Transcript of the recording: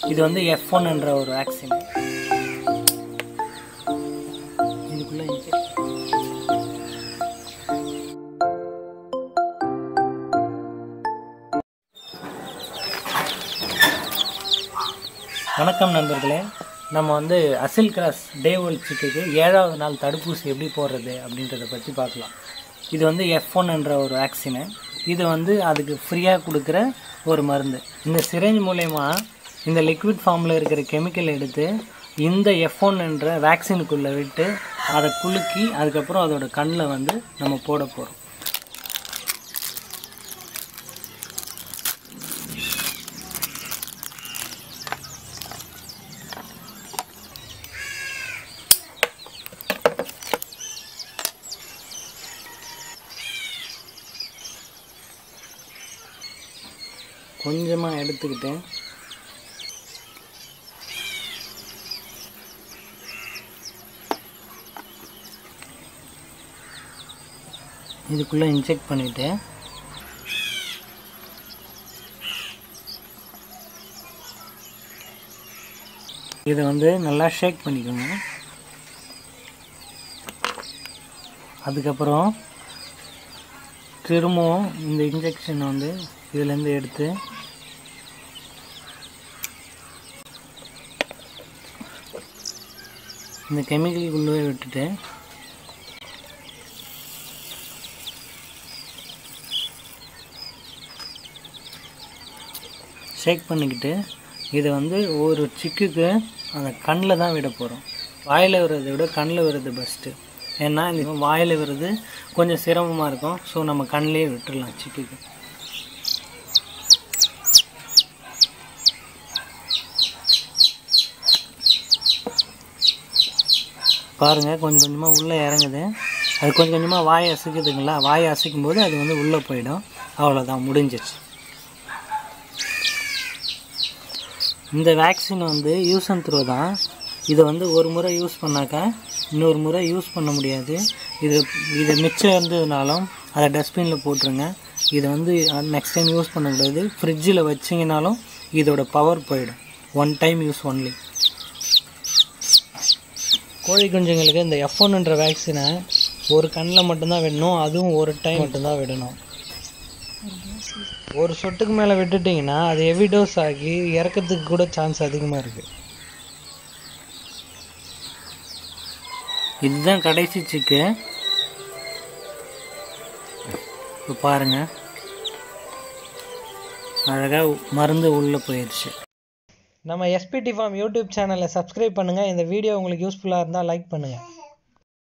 இது வந்து F one என்ற ஒரு வேக்சின் இதுக்குள்ள inject- வணக்கம் நண்பர்களே நம்ம வந்து அசில் கிராஸ் டே ஓல்ட் சிக்குக்கு ஏழாவது நாள் தடுப்பூசி எப்படி போடுறது அப்படின்றத பற்றி பார்க்கலாம் இது வந்து எஃப் ஒன் என்ற ஒரு வேக்சினு இது வந்து அதுக்கு ஃப்ரீயாக கொடுக்குற ஒரு மருந்து இந்த சிரஞ்ச் மூலயமா இந்த லிக்விட் ஃபார்மில் இருக்கிற கெமிக்கல் எடுத்து இந்த எஃப் ஒன் என்ற வேக்சினுக்குள்ளே விட்டு அதை குலுக்கி அதுக்கப்புறம் அதோட கண்ணில் வந்து நம்ம போட போகிறோம் கொஞ்சமாக எடுத்துக்கிட்டு இதுக்குள்ளே இன்ஜெக்ட் பண்ணிவிட்டு இதை வந்து நல்லா ஷேக் பண்ணிக்கோங்க அதுக்கப்புறம் திரும்பவும் இந்த இன்ஜெக்ஷன் வந்து இதுலேருந்து எடுத்து இந்த கெமிக்கலுக்குள்ளே விட்டுட்டு ஷேக் பண்ணிக்கிட்டு இதை வந்து ஒரு சிக்குக்கு அந்த கண்ணில் தான் விட போகிறோம் வாயில் விடுறதை விட கண்ணில் விடுறது பெஸ்ட்டு ஏன்னா இந்த வாயில் விடுறது கொஞ்சம் சிரமமாக இருக்கும் ஸோ நம்ம கண்ணிலே விட்டுடலாம் சிக்குக்கு பாருங்கள் கொஞ்சம் கொஞ்சமாக உள்ளே இறங்குது அது கொஞ்சம் கொஞ்சமாக வாயை அசைக்குதுங்களா வாயை அசைக்கும் போது அது வந்து உள்ளே போயிடும் அவ்வளோதான் முடிஞ்சிருச்சு இந்த வேக்சின் வந்து யூஸ் அண்ட் த்ரோ தான் இதை வந்து ஒரு முறை யூஸ் பண்ணாக்கா இன்னொரு முறை யூஸ் பண்ண முடியாது இது இது மிச்சம் இருந்ததுனாலும் அதை டஸ்ட்பினில் போட்டுருங்க இதை வந்து நெக்ஸ்ட் டைம் யூஸ் பண்ணக்கூடாது ஃப்ரிட்ஜில் வச்சிங்கனாலும் இதோட பவர் போயிடும் ஒன் டைம் யூஸ் ஒன்லி கோழி குஞ்சுங்களுக்கு இந்த எஃப் ஒன்ன்ற வேக்சினை ஒரு கண்ணில் மட்டும்தான் விடணும் அதுவும் ஒரு டைம் மட்டும்தான் விடணும் ஒரு சொட்டுக்கு மேலே விட்டுட்டிங்கன்னா அது ஹெவி டோஸ் ஆகி இறக்கிறதுக்கு கூட சான்ஸ் அதிகமாக இருக்குது இதுதான் கடைசி சிக்கு இப்போ பாருங்க அழகாக மருந்து உள்ளே போயிடுச்சு நம்ம எஸ்பிடி ஃபார்ம் யூடியூப் சேனலை சப்ஸ்கிரைப் பண்ணுங்கள் இந்த வீடியோ உங்களுக்கு யூஸ்ஃபுல்லாக இருந்தால் லைக் பண்ணுங்கள்